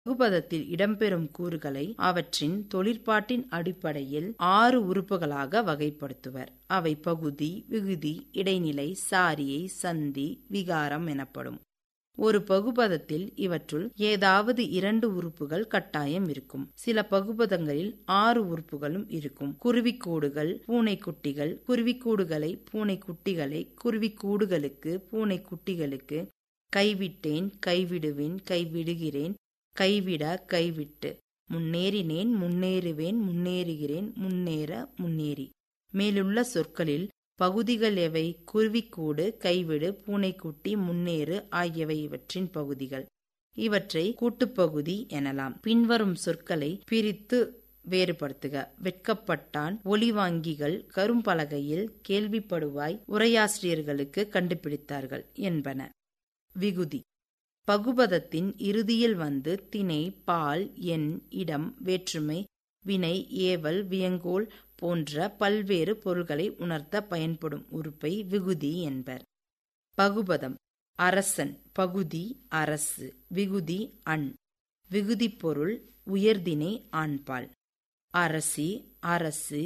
பகுபதத்தில் இடம்பெறும் கூறுகளை அவற்றின் தொழிற்பாட்டின் அடிப்படையில் ஆறு உறுப்புகளாக வகைப்படுத்துவர் அவை பகுதி விகுதி இடைநிலை சாரியை சந்தி விகாரம் எனப்படும் ஒரு பகுபதத்தில் இவற்றுள் ஏதாவது இரண்டு உறுப்புகள் கட்டாயம் இருக்கும் சில பகுபதங்களில் ஆறு உறுப்புகளும் இருக்கும் குருவிக்கூடுகள் பூனைக்குட்டிகள் குருவிக்கூடுகளை பூனைக்குட்டிகளை குருவிக்கூடுகளுக்கு பூனைக்குட்டிகளுக்கு கைவிட்டேன் கைவிடுவேன் கைவிடுகிறேன் கைவிட கைவிட்டு முன்னேறினேன் முன்னேறுவேன் முன்னேறுகிறேன் முன்னேற முன்னேறி மேலுள்ள சொற்களில் பகுதிகள் எவை குருவிக்கூடு கைவிடு பூனைக்குட்டி முன்னேறு ஆகியவை இவற்றின் பகுதிகள் இவற்றை கூட்டுப்பகுதி எனலாம் பின்வரும் சொற்களை பிரித்து வேறுபடுத்துக வெட்கப்பட்டான் ஒளிவாங்கிகள் கரும்பலகையில் கேள்விப்படுவாய் உரையாசிரியர்களுக்கு கண்டுபிடித்தார்கள் என்பன விகுதி பகுபதத்தின் இறுதியில் வந்து திணை பால் எண் இடம் வேற்றுமை வினை ஏவல் வியங்கோல் போன்ற பல்வேறு பொருள்களை உணர்த்த பயன்படும் உறுப்பை விகுதி என்பர் பகுபதம் அரசன் பகுதி அரசு விகுதி அண் விகுதி பொருள் உயர்தினை ஆண்பால் அரசி அரசு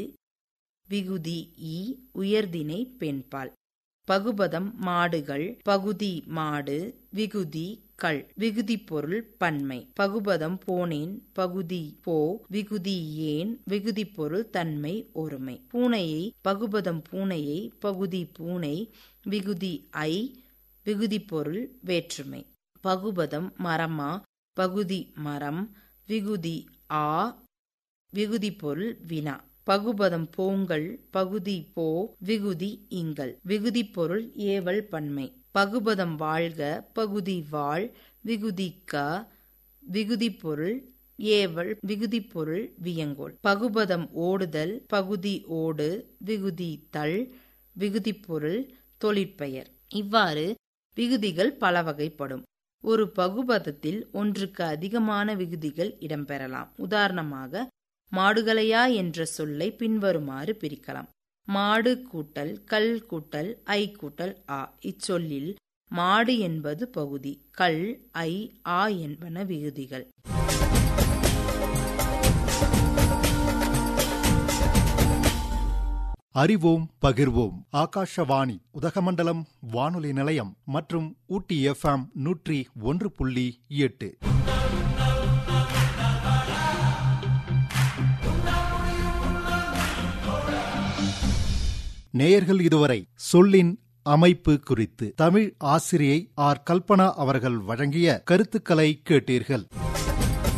விகுதி ஈ உயர்தினை பெண்பால் பகுபதம் மாடுகள் பகுதி மாடு விகுதி கள் விகுதி பொருள் பன்மை பகுபதம் போனேன் பகுதி போ விகுதி ஏன் விகுதி பொருள் தன்மை ஒருமை பூனையை பகுபதம் பூனையை பகுதி பூனை விகுதி ஐ விகுதி பொருள் வேற்றுமை பகுபதம் மரமா பகுதி மரம் விகுதி ஆ விகுதி பொருள் வினா பகுபதம் போங்கள் பகுதி போ விகுதி இங்கல் விகுதி பொருள் ஏவல் பன்மை பகுபதம் வாழ்க பகுதி வாழ் விகுதி க விகுதி பொருள் ஏவல் விகுதி பொருள் வியங்கோல் பகுபதம் ஓடுதல் பகுதி ஓடு விகுதி தள் விகுதி பொருள் தொழிற்பெயர் இவ்வாறு விகுதிகள் பல வகைப்படும் ஒரு பகுபதத்தில் ஒன்றுக்கு அதிகமான விகுதிகள் இடம்பெறலாம் உதாரணமாக மாடுகளையா என்ற சொல்லை பின்வருமாறு பிரிக்கலாம் மாடு கூட்டல் கல் கூட்டல் ஐ கூட்டல் ஆ இச்சொல்லில் மாடு என்பது பகுதி கல் ஐ ஆ என்பன விகுதிகள் அறிவோம் பகிர்வோம் ஆகாஷவாணி உதகமண்டலம் வானொலி நிலையம் மற்றும் ஊட்டி எஃப்எம் நூற்றி ஒன்று புள்ளி எட்டு நேயர்கள் இதுவரை சொல்லின் அமைப்பு குறித்து தமிழ் ஆசிரியை ஆர் கல்பனா அவர்கள் வழங்கிய கருத்துக்களை கேட்டீர்கள்